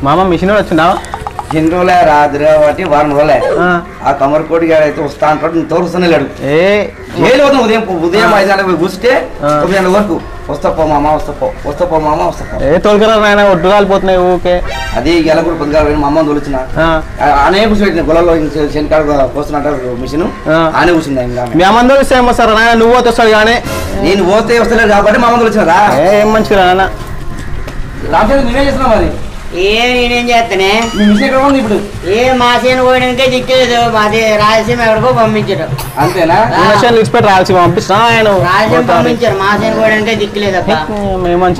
మామ మిషన్ వాడు వచ్చిందా ఎన్ని రోజులే రాత్రి కాబట్టి వారం రోజులే ఆ. ఆ కమర్ కోటి గారు అయితే వస్తా అంటాడు నేను తోరుస్తూనే లేడు ఏ ఏది పోతాం ఉదయం ఉదయం ఐదు గంటలకు పోయి కూర్చుంటే ఆ. తొమ్మిది గంటల వరకు వస్తా పో మామ వస్తా పో వస్తా పో మామ వస్తా పో ఏ తోలుకరా నాయన ఒడ్డు కాలిపోతున్నాయి ఊకే అది ఇలా కూడా పొద్దుగా పోయి మా అమ్మని తోలుచిన ఆ. ఆనే కూర్చోబెట్టిన గొలలో శనికాడ పోస్తున్నట్ట మిషన్ ఆ. ఆనే కూర్చుంది ఇంకా ఆమె. మీ అమ్మ తోలిస్తే ఏమో సార్ నాయన నువ్వు పోతే వస్తాడు కానీ నేను పోతే వస్తలేదు కాబట్టి మా అమ్మ తోలుచినరా ఏ ఏం మంచిగా నాయన రాత్రి నువ్వే చేస్తున్నావు మరి ఏం నేనేం చేస్తానే మీ మిషన్ ఎక్కడ ఉంది ఇప్పుడు ఏ మాసేను పోయడానికే దిక్కలేదు మాది రాయలసీమ ఎక్కడికో పంపించారు అంతేనా ఆ. విషయాలు ఇచ్చిపెట్టి రాల్సి పంపిస్తున్నా ఆయన రాయలసీమ పంపించారు మాసేను పోయడానికే దిక్కులేదు అబ్బా మేము మంచి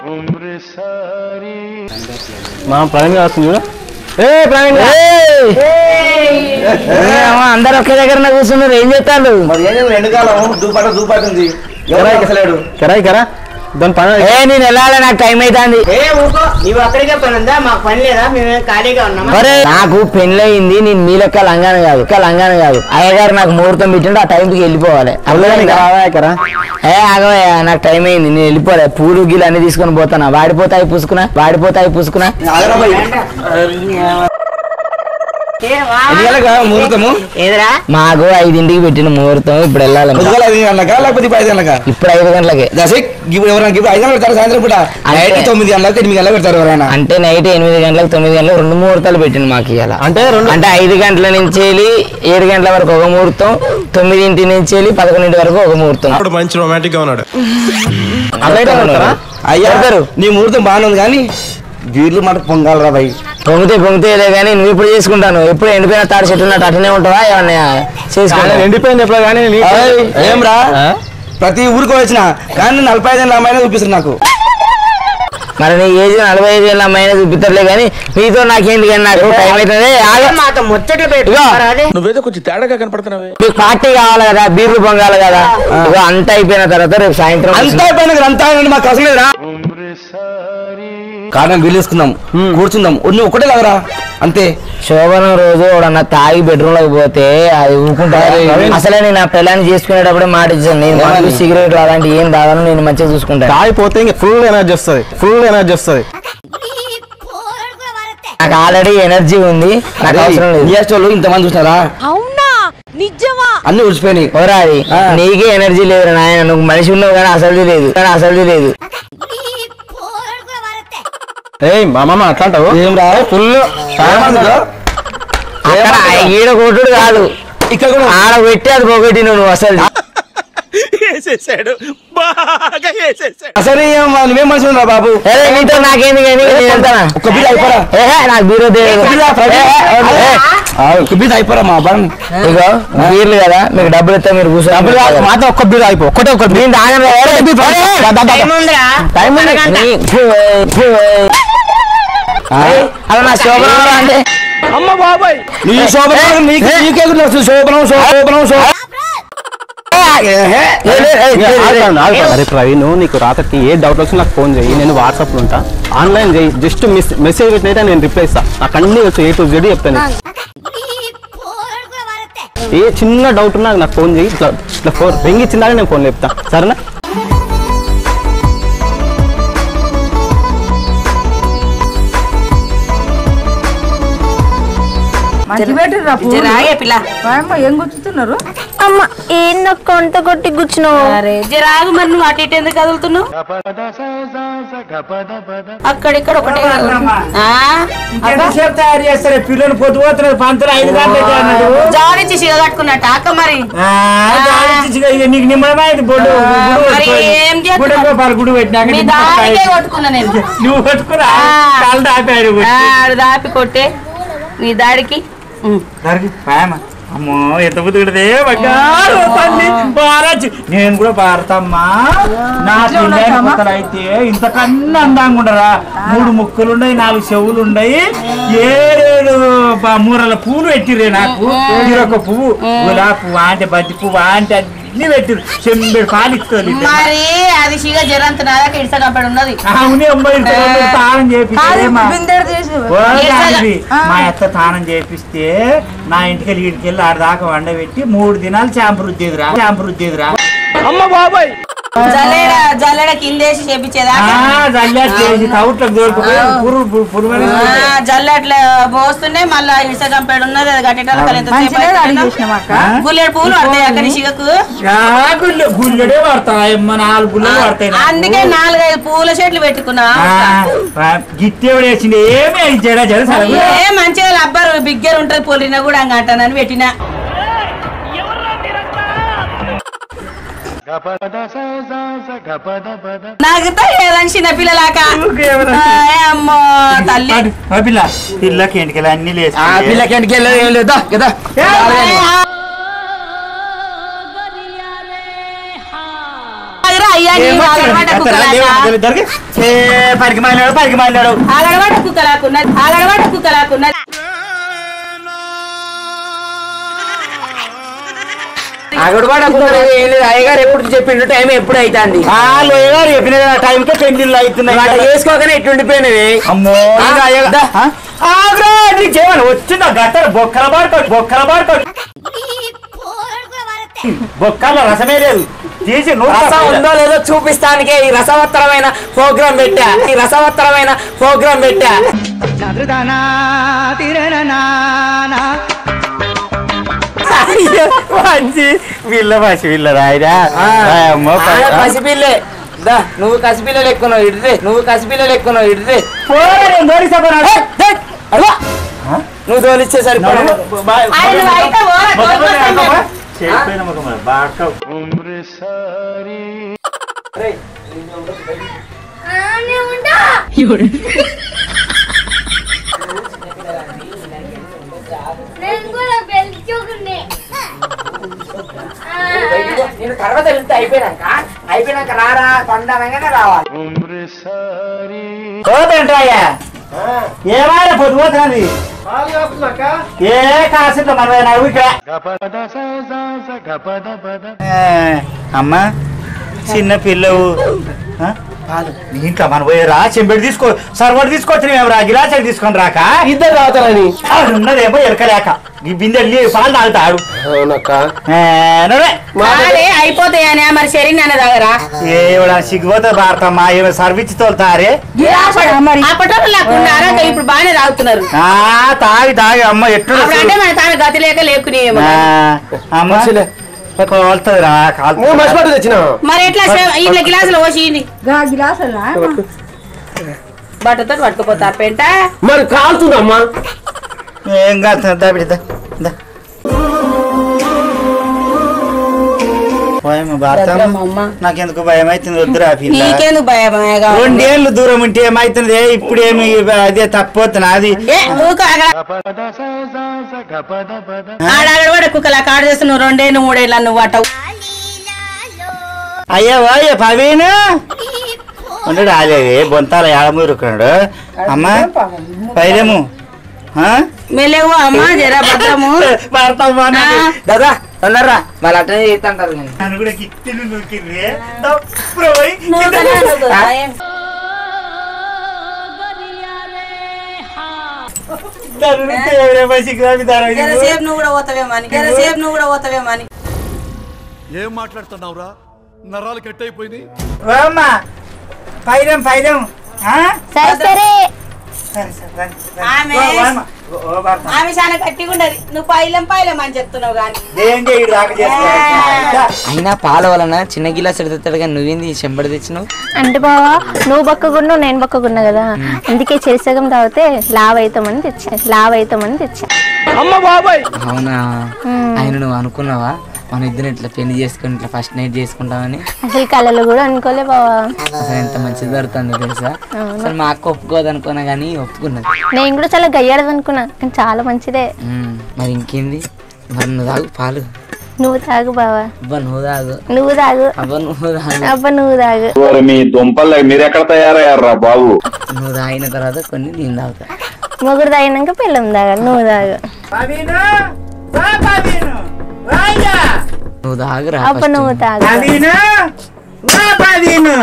మా ప్రవీణ్ గారు వస్తుంది చూడు ఏ ప్రవీణ్ గారు. అందరు ఒకే దగ్గర కూర్చున్నారు ఏం చేస్తారు మరి ఏం చేయాలి? ఎండకాలం దూపాట దూపాట ఉంది ఎవరు ఎక్కలేడు కెరాయి కరా దాని పని ఏ నేను వెళ్ళాలి నాకు టైం అవుతుంది ఏ ఊకో నువ్వు అక్కడికే పని ఉందా మాకు పని లేదా మేము ఖాళీగా ఉన్నామా నాకు పెళ్లి అయింది నేను మీ లెక్క లంగాను కాదు లెక్క లంగాను కాదు అయ్యగారు నాకు ముహూర్తం పెట్టిండు ఆ టైంకి వెళ్ళిపోవాలి అవ్వదానికి రావా కరా ఏ ఆగవయ్యా నాకు టైం అయింది నేను వెళ్ళిపోలే పూలు గీలు అన్ని తీసుకొని పోతానా వాడిపోతాయి పూసుకున్నా వాడిపోతాయి పూసుకున్నా ఆగరాబాయ్ ఎన్ని గంటలకు రా ముహూర్తము ఏదిరా మాకు ఐదింటికి పెట్టిన ముహూర్తం ఇప్పుడు వెళ్ళాలి ఇంకా. పొద్దుగాల ఐదు గంటలకా లేకపోతే ఇప్పుడు ఐదు గంటలకా ఇప్పుడు ఐదు గంటలకి దశ ఇప్పుడు ఎవరైనా ఇప్పుడు ఐదు గంటలు పెడతారు సాయంత్రం పూట అంటే- నైట్ తొమ్మిది గంటలకు ఎనిమిది గంటలకు పెడతారు ఎవరైనా అంటే నైట్ ఎనిమిది గంటలకు తొమ్మిది గంటలకు రెండు ముహూర్తాలు పెట్టింది మాకు ఇవాళ అంటే రెండు అంటే ఐదు గంటల నుంచి వెళ్ళి ఏడు గంటల వరకు ఒక ముహూర్తం తొమ్మిదింటి నుంచి వెళ్ళి పదకొండింటి వరకు ఒక ముహూర్తం అప్పుడు మంచి రొమాంటిక్ గా ఉన్నాడు అట్లయితే పెడతారా అయ్యా పెడతారు. నీ ముహూర్తం బాగానే ఉంది కానీ బీర్లు మాట పొంగాలరా బాయ్ పొంగితే పొంగితేలే కానీ నువ్వు ఇప్పుడు చేసుకుంటాను ఎప్పుడు ఎండిపోయిన తాడి చెట్టు ఉన్నట్టు అట్లనే ఉంటావా ఏమన్నా ఆయన చేసుకుంటా ఎండిపోయింది ఎప్పుడు కానీ నీ- ఏయ్, ఏం రా ఆ? ప్రతి ఊరికి వచ్చిన కానీ నలభై ఐదు ఏళ్ళ అమ్మాయినే చూపిస్తారు నాకు మరి నీ ఏజ్ నలభై ఐదు ఏళ్ళ అమ్మాయినా చూపిస్తారులే కానీ మీతో నాకేంటి కానీ నాకు టైం అవుతుంది ఇగో, నువ్వేదో కొంచెం తేడాగా కనపడుతున్నావే మీకు పార్టీ కావాలి కదా బీర్లు పొంగాలి కదా ఇగో అంతా అయిపోయిన తర్వాత రేపు సాయంత్రం అంతా అయిపోయిన అంతా అయిపోయిన మాకు అసలు లేదురా కారణం వీలు వేసుకుందాం కూర్చుందాం నువ్వు ఒకటే లాగరా అంతే శోభనం రోజు ఎవడన్నా తాగి బెడ్రూమ్ లోకి పోతే అది ఊరుకుంటారు అసలే నేను ఆ పిల్లని చేసుకునేటప్పుడే మాట ఇచ్చాను నేను మందు, సిగరెట్ అలాంటి ఏం తాగను నేను మంచిగా చూసుకుంటాను తాగిపోతే ఇంకా ఫుల్ ఎనర్జీ వస్తుంది ఫుల్ ఎనర్జీ వస్తుంది నాకు ఆల్రెడీ ఎనర్జీ ఉంది నాకు అవసరం లేదు జిఎస్టీ వాళ్ళు ఇంతమంది చూసినారా అవునా నిజమా అన్ని ఉడిచిపోయినాయి ఓరా అది నీకే ఎనర్జీ లేదు నాయన నువ్వు మనిషి ఉన్నావు కానీ అసలు లేదు కానీ అసలు లేదు ఏ మా మామ అట్లా అంటావు ఏం రా ఫుల్ అక్కడ ఈడ కొట్టుడు కాదు ఇక్కడ కూడా ఆడ పెట్టి అది పోగొట్టి నువ్వు అసలు వేసేసాడు బాగా వేసేసాడు అసలు ఏం నువ్వేం మనిషి రా బాబు ఏ, నీతో నాకేంది కానీ నేను వెళ్తానా ఒక్క బిడ్డ అయిపోరా ఏహే, నాకు బీరో తెలియదు. ఒక్క బిడ్డ ప్రవీణ్. ఏ, ఏ, ఏ. ఒక్క బిడ్డ అయిపోరా మా బాన్ ఇగో బీర్లు కదా మీకు డబ్బులు ఇస్తే మీరు కూర్చొని మాత్రం ఒక్క బీరు అయిపో ఒక్కటే ఒక్క నేను తాగను రా. ఏ, బీరు, ఏ, ఏ, దా, దా, దా. టైం ఉందిరా. టైం ఉంది. అరగంట. నీ- ఫు, ఏ, ఫు, ఏ. ఏ, అలా నా శోభనం అంటే నీ శోభనం నీకు నీకే గుర్తు శోభనం శోభనం శోభనం ఏ, ఏ, ఏ, ఏ, ఏ, ఆగుతాను, ఏ, ఆగుతాను. అరే ప్రవీణ్ నీకు రాత్రికి ఏ డౌట్ వచ్చినా నాకు ఫోన్ చేయి నేను వాట్సాప్ లో ఉంటా ఆన్లైన్ చేయి జస్ట్ మెసేజ్ పెట్టినైతే నేను రిప్లై ఇస్తా నాకు అన్ని వచ్చు ఏ టు జెడ్ చెప్తాను ఏ చిన్న డౌట్ ఉన్నా నాకు ఫోన్ చేయి ఇట్లా ఇట్లా ఫోన్ రింగ్ ఇచ్చిందాక నేను ఫోన్ చెప్తా సరేనా మంచి పెట్టిర్రా పూలు. రాగే పిల్ల వాయమ్మ, ఏం గుర్తుతున్నారు అమ్మ ఏం నాకు కొంత కొట్టి కూర్చున్నావు అరే జరాగు మరి నువ్వు అటు ఇటు ఎందుకు కదులుతున్నావు అక్కడిక్కడ ఒకటే ఆ? అబ్బా. తయారు చేస్తారు పిల్లలు పొద్దు పోతున్నారు పంతులు ఐదు గంటలకి అన్నాడు జాడించి సిగ కట్టుకున్నట్టు అక్క మరి ఆ, జాడించి ఇక ఇక నీకు నిమ్మడమైంది బొడ్డు ఆ, గుడి మరి పెట్టుకో. ఏం చేస్తున్నావు? గుడి గోపాల గుడి పెట్టినాక మీ నిమ్మకాయ దానికే కాయ. కొట్టుకున్నా నేను నువ్వు పెట్టుకురా ఆ. కాళ్ళు దాపారు ఆ, ఆడు దాపి కొట్టే నీ దాడికి ఉమ్. పాయమ్మ అమ్మో ఎంత బుద్ధిదే బంగారు తల్లి బారచ్చు నేను కూడా భారతమ్మా నా పిల్లైన కొత్తలు అయితే ఇంతకన్నా అందంగా ఉండరా మూడు ముక్కులు ఉన్నాయి నాలుగు చెవులు ఉన్నాయి ఏడేడు బ- మూరల పూలు పెట్టిర్రే నాకు ఒక పువ్వు గులాబీ పువ్వు అంటే బంతి పువ్వు అంటే అన్ని పెట్టిరు చెంబెడు పాలు ఇస్తుంది మరి అది సిగ జరంత నాదాక ఇడ్సకంపడి ఉన్నది అవునే అమ్మాయి తానం చేపిస్తేమా ఓ చేసాగా. గాడిది. మా అత్త తానం చేపిస్తే నా ఇంటికి ఇంటికి వెళ్ళి ఆడ దాకా వండబెట్టి మూడు దినాలు చాంపు రుద్దేదిరా చాంపు రుద్దేదిరా అమ్మ బాబాయ్ జల్లెడ జల్లెడ కిందేసి చేపించేదాకా జల్లా చేసి తవుట్లకు దొరికిపోయి పురుగు పురుగు పురుగు ఆ, జల్ల అట్లా పోస్తుండే మళ్ళా ఇసుక కంపేడు ఉన్నది అది కట్టేటానికి ఎంత గుల్లెడు పూలు పడతాయి అక్కడ ఇసుకకు గుల్లె గుల్లెడే పడతాయమ్మ నాలుగు గుల్లెలు పడతాయి నాకు. అందుకే నాలుగైదు పూల చెట్లు పెట్టుకున్నా ఆ, గిట్టి ఎవడు వేసిండు ఏమి జడ జడ సరే ఏ మంచిగా రబ్బర్ బిగ్గర్ ఉంటది పొలిన కూడా అంగ అంటానని పెట్టిన నాకు ఏదని చిన్న పిల్లలాక అమ్మో తల్లి ఆ పిల్ల పిల్లకి ఇంటికి అన్ని లేసి ఆ పిల్లకి ఇంటికి వెళ్ళదు ఏం లేదు దా, కదా ఆగరా అయ్యా నీ ఆగడబడ్డ కుక్కలాక పరికి మాలినాడు పరికి మాలినాడు ఆగడబడ్డ కుక్కలాకున్నది ఆగడబడ్డ కుక్కలాకున్నది అగడవాడ ఏం లేదు అయ్యగారు ఎప్పుడు చెప్పిండు టైం ఎప్పుడు అవుతుంది ఆ లోయగారు చెప్పిన టైంకే పెళ్లిళ్ళు అవుతున్నాయి అట్లా చేసుకోకనే ఇట్టుండిపోయినవి అమ్మో ఆ, ఇంకా అయ్యగా- దా. ఆ? ఆగ్రా, నీకు ఏమన్నా వచ్చిందా గట్టర్ బొక్కల పాడుకోండి బొక్కల పాడుకోండి బొక్కల రసమే లేదు తీసి నూనె రసం ఉందో లేదో చూపిస్తానికే ఈ రసవత్తరమైన ప్రోగ్రామ్ పెట్టా ఈ రసవత్తరమైన ప్రోగ్రామ్ పెట్టా అయ్యో, మంచి వీళ్ళ భాష వీళ్ళ రాయరా అమ్మో ఆ, పసిపిల్లే దా నువ్వు కసిపిల్లలు ఎక్కున్నావు ఇడ్రే నువ్వు కసిపిల్లలు ఎక్కున్నావు ఇడ్రే నువ్వు తోలిచ్చే సరిపోయి ఆయన నువ్వు అయితే పోరా, తోలుకొస్తాను నేను. నేను కూడా పెంచుకునే నేను తర్వాత వెళ్తే అయిపోయినాక అయిపోయినాక రారా పండనగానే రావాలి పోతుంటాయా ఏమైనా పొద్దుపోతున్నది ఏ కాసిందో మన నవ్వు ఇక్కడ ఏ, అమ్మా చిన్న పిల్లవు ఆ? పాలు. నీ ఇంట్లో మన పోయి రా చెంబెడు తీసుకో సర్వర్ తీసుకొచ్చి మేము రా గిలాసాలు తీసుకొని రాక ఇద్దరు తాగుతారని ఆడు ఉన్నదేమో ఎరకలేక ఈ బిందె వెళ్ళి పాలు తాగుతాడు అవునక్క ఏ, నువ్వే. కాదే అయిపోతాయనే మరి శరీరం అనే దగ్గర ఏ ఇవాళ సిగ్గుపోతే భారతమ్మా ఏమో సర్విచ్చి తోలుతారే అప్పట్లో లేకున్నారా ఇప్పుడు బాగానే తాగుతున్నారు ఆ తాగి తాగి అమ్మ ఎట్టు అప్పుడు అంటే మన తాను గతి లేక లేకునేమో అమ్మ కోలుతుంది రా కాలు మూడు మర్చిపట్టు తెచ్చిన మరి ఎట్లా శ- ఇట్లా గ్లాసులు పోసింది బట్టతో పట్టుకుపోతారు పెంట మరి కాలుతుందమ్మా ఏం కాదు దా బిడ్డ దా. పోయమ్మ భారతమ్మ అమ్మ నాకెందుకు భయం అవుతుంది వద్దురా పిల్ల నీకెందుకు భయం రెండేళ్ళు దూరం ఉంటే ఏమైతుంది ఇప్పుడు ఏమి అదే తప్పోతున్నా అది ఏ ఊక ఆడాడ కూడా కుక్కలా కాడు చేస్తున్నావు రెండేళ్ళు మూడేళ్ళు నువ్వు అట్ట అయ్యా అయ్యా పవీను ఉండడు అదే బొంతాల ఏడమూరుకున్నాడు అమ్మ పైలేము ఆ? మెల్లెవు అమ్మ జర భద్రము భారతమ్మ నాకు- ఆ. దాదా తొందరరా వాళ్ళు అట్లనే చేస్తుంటారు నేను నన్ను కూడా గిట్టిలు నూకిర్రే. తప్పుడు పోయి నువ్వు కింద కదా నువ్వు కదా. ఏం? నన్ను నూకితే ఎవరే మనిషికి రాని దారం ఇది. జరసేపు నువ్వు కూడా పోతావేమని జరసేపు నువ్వు కూడా పోతావేమని ఏం మాట్లాడుతున్నావురా నరాలు కట్ అయిపోయినాయి ఓ అమ్మ పైదం పైదం ఆ? సరే సరే సరే, సరే, రండి, రండి. ఆమె ఓ, ఓ అమ్మ. ఓ, ఓ భారతమ్మ. ఆమె చాలా గట్టిగా ఉండదు నువ్వు పైలం పైలం అని చెప్తున్నావు కానీ ఏం చేయడు దాకా చేస్తా అయినా పాల వలన చిన్న గిలాస్ ఎడతాడు కానీ నువ్వేంది చెంబడి తెచ్చినావు అంటే బావా నువ్వు బక్కగున్నావు నేను బక్కగున్నా కదా అందుకే చెరిసగం తాగితే లావ్ అవుతామని తెచ్చా లావ్ అవుతామని తెచ్చా అవునా ఆయన నువ్వు అనుకున్నావా మన ఇద్దరు ఇట్లా పెళ్లి చేసుకుని ఇట్లా ఫస్ట్ నైట్ చేసుకుంటామని అసలు కళలు కూడా అనుకోలే బావా అసలు ఎంత మంచిది జరుగుతుందో తెలుసా అసలు మా అక్క ఒప్పుకోదు అనుకున్నా కానీ ఒప్పుకున్నది నేను కూడా చాలా గయ్యాడదు అనుకున్నా కానీ చాలా మంచిదే ఉమ్, మరి ఇంకేంది మరి నువ్వు తాగు పాలు నువ్వు తాగు బావా అబ్బా నువ్వు తాగు నువ్వు తాగు అబ్బా నువ్వు తాగు అబ్బా నువ్వు తాగు మీ దుంపలు మీరు ఎక్కడ తయారయ్యారా బాబు నువ్వు తాగిన తర్వాత కొన్ని నేను తాగుతా మొగుడు తాగినాక పిల్లం తాగాలి నువ్వు తాగు పవీను ఓ పవీను రాయ్యా నువ్వు తాగురా అబ్బా first. నువ్వు తాగు పవీను ఓ పవీను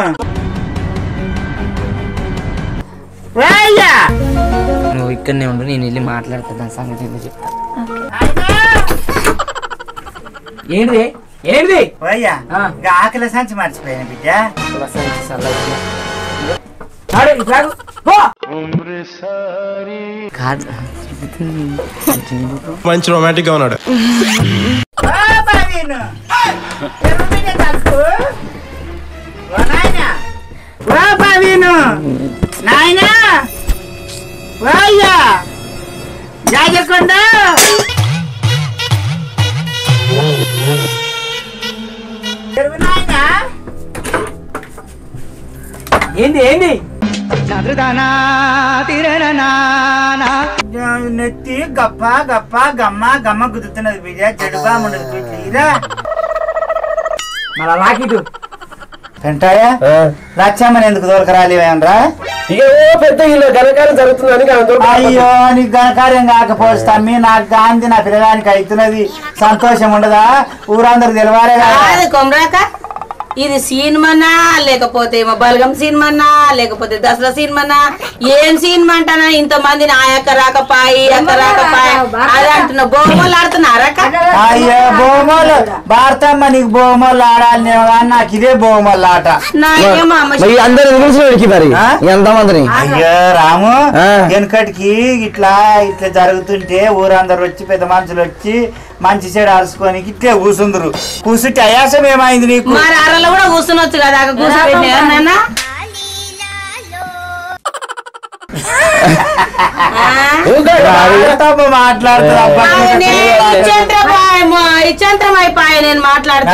రాయ్యా నువ్వు ఇక్కడనే ఉండు నేను వెళ్ళి మాట్లాడతా దాని సంగతి ఏంటో చెప్తా ఏంటి ఏంటి అయ్యా ఇంకా ఆకలి సంచి మర్చిపోయాను బిడ్డ అరే, ఇట్లా ఆగు. పో. మంచి రొమాంటిక్ గా ఉన్నాడు ఓ ప్రవీణ్. ఎవరి మీద తలుపు? ఓ నాయనా. ఓ ప్రవీణ్. నాయనా. ఓ అయ్యా. జాజకొండ. ఎవరు నాయనా? ఏంది ఏంది నెత్తి గప్ప గప్ప గమ్మ గమ్మ గుద్దుతున్నది బిడ్డ జడుగా ఉండదు తీరా మళ్ళా లాకిటు వెంటాయా లచ్చమ్మని ఎందుకు దొరకరాలేవేమరా ఇక ఓ పెద్ద ఇల్లు ఘనకారం జరుగుతుందని ఆమె దొరకదు. అయ్యో నీకు ఘనకార్యం కాకపోవచ్చు తమ్మి నాకు గాంధీ నా పిల్లగానికి అవుతున్నది సంతోషం ఉండదా ఊరందరికి తెలవాలే కదా కాదు కొమరాక ఇది సినిమానా లేకపోతే ఏమో బలగం సినిమానా లేకపోతే దసరా సినిమానా ఏం సినిమా అంటానా ఇంత మంది నా యొక్క రాకపాయి అక్క రాకపాయి అది అంటున్నా బొమ్మలు ఆడుతున్నారక్క అయ్యో బొమ్మలు భారతమ్మ నీకు బొమ్మలు ఆడాలి కానీ నాకు ఇదే బొమ్మలు ఆట నాకేమో అమ్మ మరి అందరు పిలిచి మరి ఆ? ఎంతమందిని అయ్యో రాము ఆ. వెనకటికి ఇట్లా ఇట్లా జరుగుతుంటే ఊరందరు వచ్చి పెద్ద మనుషులు వచ్చి మంచి చెడు అరుచుకొని ఇట్లే కూసుందరు కూసుంటే అయాసం ఏమైంది నీకు మరి అరలో కూడా కూర్చునొచ్చు కదా అక్కడ కూర్చోబెట్టినా భారతమ్మ మాట్లాడుతుంది అబ్బా. ఇచ్చంత్రం అయిపోయా నేను మాట్లాడితే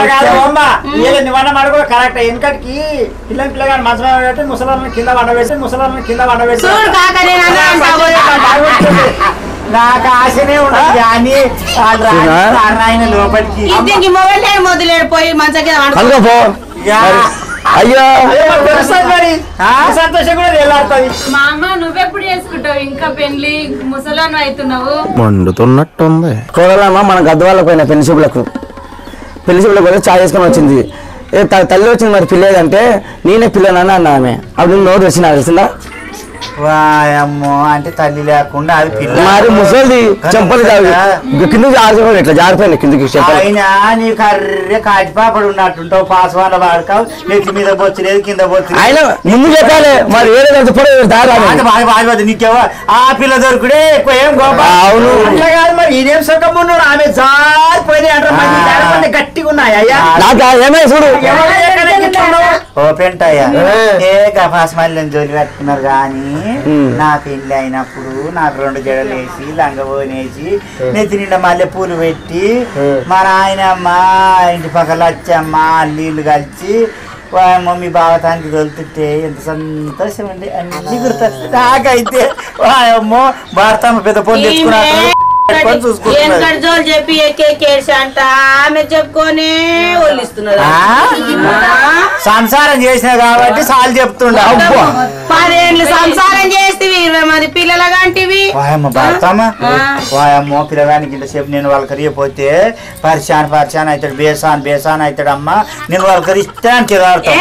కరెక్ట్ వెనకటికి పిల్లని పిల్లగాని మంచం ముసలాలను కింద వండవేసి ముసలాలను కింద వండవేసి చూడు కాక నేను అదే అంటా నాకు ఆశనే ఉండదు కానీ వాళ్ళు రాని- ఆయన లోపలికి ఇంటికి మొబైల్ మొదలేడు పోయి మంచిగా కింద వండుకో. అందుకో పో యా. అయ్యో అదే మరి తెలుస్తుంది మరి ఆ సంతోషం కూడా వెళ్ళాడుతుంది మా అమ్మ నువ్వెప్పుడు చేసుకుంటావు ఇంకా పెళ్లి ముసలాను అవుతున్నావు మండుతున్నట్టుంది కోడలమ్మ మన గద్దవాళ్ళకు పోయిన పెళ్లి చూపులకు పెళ్లి చూపులకు పోతే చాయ్ చేసుకొని వచ్చింది ఏ త- తల్లి వచ్చింది మరి పిల్లేదంటే నేనే పిల్లనని అన్నా ఆమె అప్పుడు నోరు వచ్చిన తెలిసిందా వాయమ్మో అంటే తల్లి లేకుండా అది పిల్ల మరి ముసలిది చెంపలు జారి కిందకి జారిపోయింది ఇట్లా జారిపోయింది కిందకి చెంపలు అయినా నీ కర్రె కాటిపాపడు ఉన్నట్టుంటావు పాస్వాన్ల వాడకావు నెత్తి మీద బొచ్చలేదు కింద బొచ్చు ఆయన ముందు చెప్పాలి మరి వేరే చెప్పడే దారి బాధపడి నీకేవో ఆ పిల్ల దొరుకుడే ఎక్కువ ఏం గొప్ప అవును. అట్లా కాదు మరి ఇదేం సుఖం ఉన్నాడు ఆమె జారిపోయి అంటారు మంది జారిపోతే గట్టిగా ఉన్నాయి అయ్యా నాకు ఏమై చూడు ఓ పెంటయ్యా ఏ గఫాస్మల్ని జోలి పెట్టుకున్నారు కానీ నా పెళ్లి అయినప్పుడు నాకు రెండు జడలు వేసి లంగబోనేసి నెత్తి నిండా మల్లె పూలు పెట్టి మా నాయనమ్మ ఇంటి పక్కల వచ్చమ్మ నీళ్లు కలిసి వా- మమ్మీ బావతానికి తోలుతుంటే ఎంత సంతోషం అండి అన్ని గుర్తొస్తాయి నాకైతే వాయమ్మో భారతమ్మ పెద్ద పొంది తెచ్చుకున్నట్టు పెట్టుకొని చూసుకుంటున్నది వెనకటి జోలు చెప్పి ఎక్కేసి అంట ఆమె చెప్పుకొని ఒళ్ళిస్తున్నది ఆ? సంసారం చేసిన కాబట్టి సాలు చెప్తుండ పదేళ్ళు సంసారం చేస్తేవి ఇరవై మంది పిల్లల కంటివి వాయమ్మ భర్తమ్మ వాయమ్మో పిల్లగానికి ఇంతసేపు నేను వాళ్ళకరియపోతే పరిశాన్ పరిశాన్ అవుతాడు బేసాన్ బేసాన్ అవుతాడు అమ్మ నేను వాళ్ళకరిస్తే అని తిరగడతాం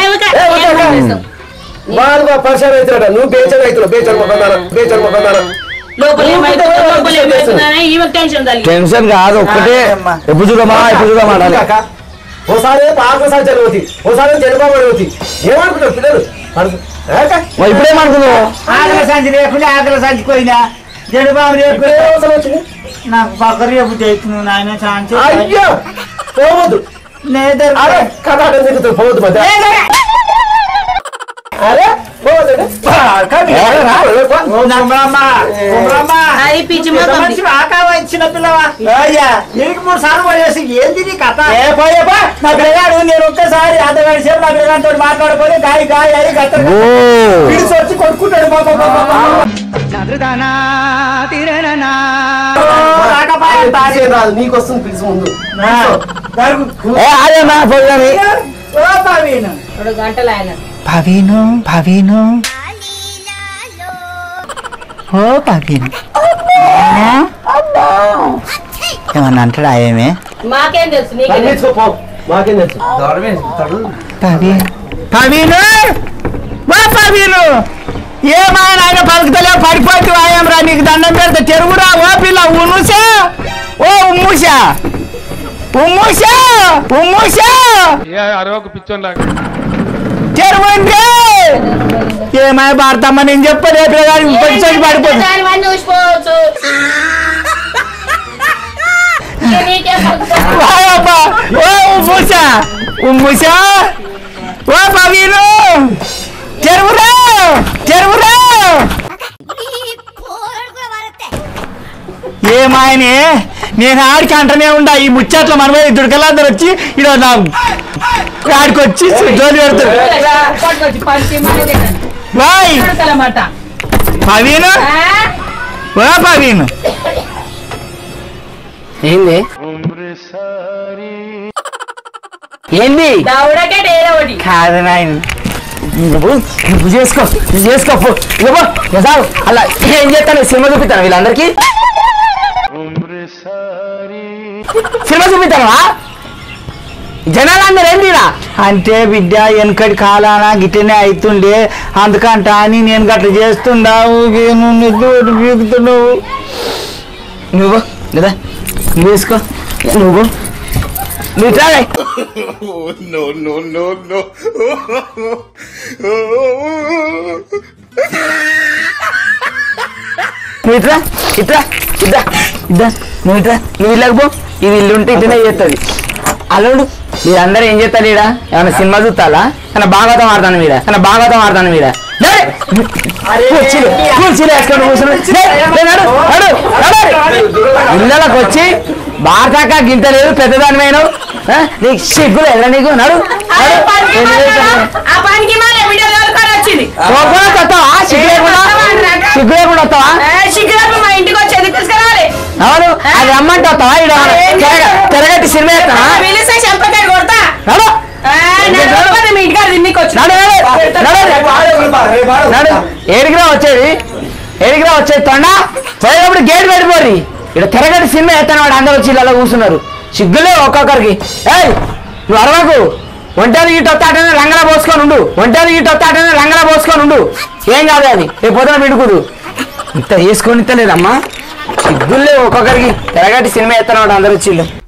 వాళ్ళు పరిచయం అవుతున్నాడు నువ్వు బేచర్ అవుతున్నావు బేచర్ మొక్కదాన బేచర్ మొక్కదాన లోపల ఏమైతుందో, లోపల ఏమైతుందోనే ఈమెకు టెన్షన్ తల్లి టెన్షన్ కాదు ఒక్కటే ఎప్పుడు చూడమా ఎప్పుడు చూడమా అనాలి ఓసారి పాకసారి చదివతి ఓసారి చనిపోబడి అవుతుంది ఏమనుకుంటారు పిల్లలు అడుగు. ఏక? మరి ఇప్పుడేమనుకున్నావు ఆకలి సంచి లేకుండా ఆకలి సంచి పోయినా జడబాబు ఇప్పుడే అవసరం వచ్చింది నాకు పక్క రేపు చేస్తున్నావు నాయన ఛాన్స్ అయ్యో పోవద్దు లేదు అరే కథ అడ్డం తిరుగుతుంది పోవద్దు మధ్య అరే పోవద్దు అది పిచ్చి మొఖం ది. చిన్న పిల్లవా అయ్యా నీకు మూడు సార్లు పోయేసి ఏంది నీ కథ ఏ పోయేపా నా పిల్లగాడు నేను ఒక్కసారి అర్ధగంట సేపు నా పిల్లగాడితో మాట్లాడుకొని గాయ గాయ అయి గత ఓ పిడిచి వచ్చి కొట్టుకుంటాడు పాప నీకు వస్తుంది పిలిచి ముందు ఏ అదేనా పోయి రెండు గంటలు ఆయన పవీను పవీను ఓ పవీను ఏమన్నా అంటాడా ఏమే మాకేం తెలుసు నీకే తెలుసు. తీసుకోపో మాకేం తెలుసు పవీన్ పవీను వా పవీను ఏమా నాయన పలుకుతలే పడిపోతు రా నీకు దండం పెడితే చెరువురా ఓ పిల్ల ఉనుసా ఓ ఉమ్ముసా ఉమ్ముషా ఉమ్ముషా అరవకు పిచ్చోన్ లాగా చెరువుంది ఏమై భారతమ్మ నేను చెప్పలేదు కొంచెం పడిపోతుంది దానివన్నీ చూసిపోవచ్చు ఇక నీకే పక్క. వాయబ్బా! ఓ ఉమ్ముషా ఉమ్ముషా ఓ పవీను చెరువురా చెరువురా ఏమాయనే నేను ఆడికి అంటనే ఉండా ఈ ముచ్చట్ల మనమే దుడకలందరూ వచ్చి ఇడ నా ఆడికి వచ్చి జోలి పెడతారు పట్టుకొచ్చి పంచి మనదే బాయ్ అన్నమాట పవీను ఓ పవీను ఏంది ఏంది దౌడకే డేరా ఒకటి కాదు నాయన నువ్వు నువ్వు చేసుకో నువ్వు చేసుకో పో. ఇగో పో. ఇగో చాలు. అలా ఏం చేస్తాను సినిమా చూపిస్తాను వీళ్ళందరికీ సినిమా చూపిస్తావా జనాలందరూ ఏంది ఈడ? అంటే బిడ్డ వెనకటి కాలాన గిట్టనే అవుతుండే అందుకంట అని నేను గట్ల చేస్తుండావు నువ్వు బీగుతున్నావు నువ్వు లేదా నువ్వు వేసుకో నువ్వు నువ్వు try no, no, no, no. నువ్వు ఇట్రా ఇట్రా ఇద్దా ఇద్దా నువ్వు ఇట్రా నువ్వు ఇళ్ళకి పో ఇది ఇల్లు ఉంటే ఇట్లనే చేస్తుంది అల్లుడు మీరందరూ ఏం చేస్తారు ఈడ ఏమైనా సినిమా చూస్తాలా కానీ భాగవతం ఆడతాను మీద కానీ భాగవతం ఆడతాను మీద ఇళ్ళకి వచ్చి బాటాక గింత లేదు పెద్దదాని మీద నీకు సిగ్గు లేదా నీకు నడు నడు. ఏం చేస్తున్నావు? ఆ పనికి మన వీడియో దొరకని వచ్చింది కోపంగా వస్తావా సిగ్గు లేకుండా సిగ్గు లేకుండా వస్తావా ఏ, సిగ్గురాపు మా ఇంటికి వచ్చి ఎందుకు తీసుకురావాలి అవును అది రమ్మంటే వస్తావా ఈడ తెరగ- తెరగట్టి సినిమా వేస్తావా పిలిస్తే చెప్పకాయ కొడతా నడు ఏ, నేను రమ్మని మీ ఇంటికాడ తిన్నికి వచ్చి నడు నడు నడు ఏడికిరా వచ్చేది ఏడికిరా వచ్చేది తొండ పోయేటప్పుడు గేట్ పెట్టిపోరి ఇక్కడ తెరగట్టి సినిమా వేస్తాను వాడు అందరూ వచ్చి ఇలా కూర్చున్నారు సిగ్గులే ఒక్కొక్కరికి ఏయ్ నువ్వు అరవకు ఒంటరి ఇటు వస్తాటనే రంగలా పోసుకొని ఉండు ఒంటరి ఇటు వస్తాటనే రంగలా పోసుకొని ఉండు ఏం కాదు అది రేపు పొద్దున పిడుకుదు ఇంత వేసుకొని ఇస్తలేదమ్మా సిగ్గులే ఒక్కొక్కరికి తెరగట్టి సినిమా వేస్తాను వాడు అందరూ వచ్చిళ్ళు